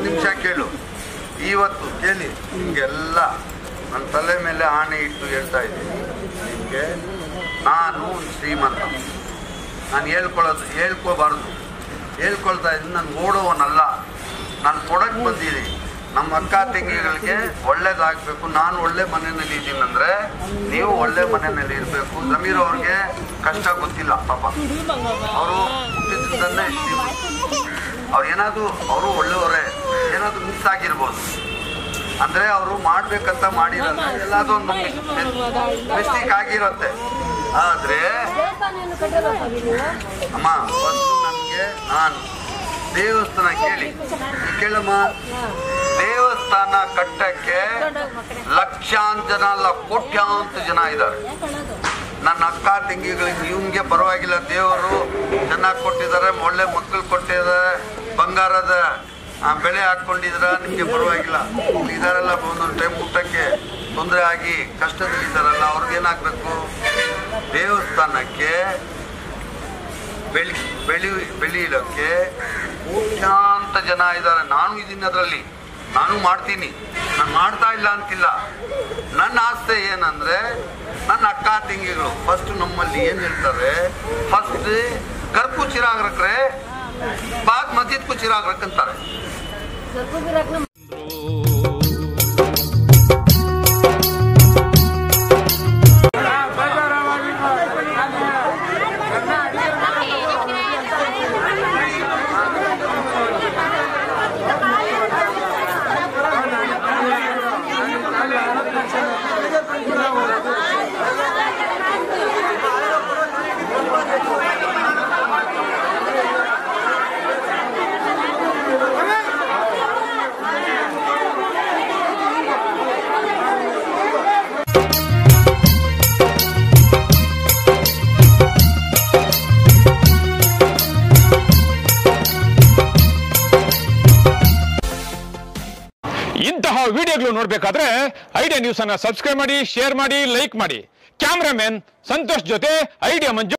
ನಿಮಿಷ ಕೇಳು ಇವತ್ತು ಕೇಳಿ ನಿಮಗೆಲ್ಲ ನನ್ನ ತಲೆ ಮೇಲೆ ಆಣೆ ಇಟ್ಟು ಹೇಳ್ತಾ ಇದ್ದೀನಿ ನಿಮಗೆ ನಾನು ಒಂದು ಶ್ರೀಮಂತ ನಾನು ಹೇಳ್ಕೊಳ್ಳೋದು ಹೇಳ್ಕೋಬಾರ್ದು ಹೇಳ್ಕೊಳ್ತಾ ಇದ್ದೀನಿ ನಾನು ಓಡೋವನಲ್ಲ ನಾನು ಕೊಡಕ್ಕೆ ಬಂದಿದ್ದೀನಿ ನಮ್ಮ ಅಕ್ಕ ತಂಗಿಗಳಿಗೆ ಒಳ್ಳೇದಾಗಬೇಕು ನಾನು ಒಳ್ಳೆ ಮನೆಯಲ್ಲಿ ಇದ್ದೀನಿ ಅಂದರೆ ನೀವು ಒಳ್ಳೆ ಮನೆಯಲ್ಲಿ ಇರಬೇಕು ಜಮೀರ್ ಅವ್ರಿಗೆ ಕಷ್ಟ ಗೊತ್ತಿಲ್ಲ ಪಾಪ ಅವರು ಹುಟ್ಟಿದ್ದನ್ನೇ ಅವ್ರು ಏನಾದ್ರು ಅವರು ಒಳ್ಳೆಯವರೇ ಏನಾದ್ರು ಮಿಸ್ ಆಗಿರ್ಬೋದು ಅಂದ್ರೆ ಅವರು ಮಾಡ್ಬೇಕಂತ ಮಾಡಿರಲ್ಲ ಎಲ್ಲಾದ್ರೂ ಒಂದು ಮಿಸ್ಟೇಕ್ ಆಗಿರುತ್ತೆ ಆದ್ರೆ ದೇವಸ್ಥಾನ ಕಟ್ಟಲ್ಲ ನೀವು ಅಮ್ಮ ಒಂದು ನನಗೆ ನಾನು ದೇವಸ್ಥಾನ ಕೇಳಿ ಕೇಳಮ್ಮ ದೇವಸ್ಥಾನ ಕಟ್ಟಕ್ಕೆ ಲಕ್ಷಾಂತರ ಜನ ಅಲ್ಲ ಕೋಟ್ಯಾಂತರ ಜನ ಇದ್ದಾರೆ ನನ್ನ ಅಕ್ಕ ತಂಗಿಗಳಿಗೆ ನಿಮ್ಗೆ ಪರವಾಗಿಲ್ಲ ದೇವರು ಚೆನ್ನಾಗಿ ಕೊಟ್ಟಿದ್ದಾರೆ ಒಳ್ಳೆ ಮಕ್ಕಳು ಕೊಟ್ಟಿದ್ದಾರೆ ಬಂಗಾರದ ಆ, ಬೆಳೆ ಹಾಕೊಂಡಿದ್ರ ನಿಮಗೆ ಪರವಾಗಿಲ್ಲ ಇದಾರೆಲ್ಲ ಒಂದೊಂದು ಟೈಮ್ ಊಟಕ್ಕೆ ತೊಂದರೆ ಆಗಿ ಕಷ್ಟದಲ್ಲಿದ್ದಾರಲ್ಲ ಅವ್ರಿಗೇನಾಗಬೇಕು ದೇವಸ್ಥಾನಕ್ಕೆ ಬೆಳಿ ಬೆಳಿ ಬೆಳೀಲಿಕ್ಕೆ ಕೋಟ್ಯಾಂತ ಜನ ಇದ್ದಾರೆ ನಾನು ಇದೀನಿ ಅದರಲ್ಲಿ ನಾನು ಮಾಡ್ತೀನಿ ನಾನು ಮಾಡ್ತಾ ಇಲ್ಲ ಅಂತಿಲ್ಲ ನನ್ನ ಆಸೆ ಏನಂದ್ರೆ ನನ್ನ ಅಕ್ಕ ತಂಗಿಗಳು ಫಸ್ಟ್ ನಮ್ಮಲ್ಲಿ ಏನು ಹೇಳ್ತಾರೆ ಫಸ್ಟ್ ಗರ್ಕು ಚಿರಾಗ್ ರಕ್ರೆ ಬಾದ್ ಮಸ್ಜಿದ್ಕು ಚಿರಾಗ್ ರಕ್ ಅಂತಾರೆ ಸ್ವಲ್ಪ ಬಿರಾಕ್ ನಮ್ಮ ಇಂತಹ ವಿಡಿಯೋಗಳು ನೋಡಬೇಕಾದ್ರೆ ಐಡಿಯಾ ನ್ಯೂಸ್ ಅನ್ನ ಸಬ್ಸ್ಕ್ರೈಬ್ ಮಾಡಿ ಶೇರ್ ಮಾಡಿ ಲೈಕ್ ಮಾಡಿ ಕ್ಯಾಮ್ರಾಮನ್ ಸಂತೋಷ್ ಜೊತೆ ಐಡಿಯಾ ಮಂಜು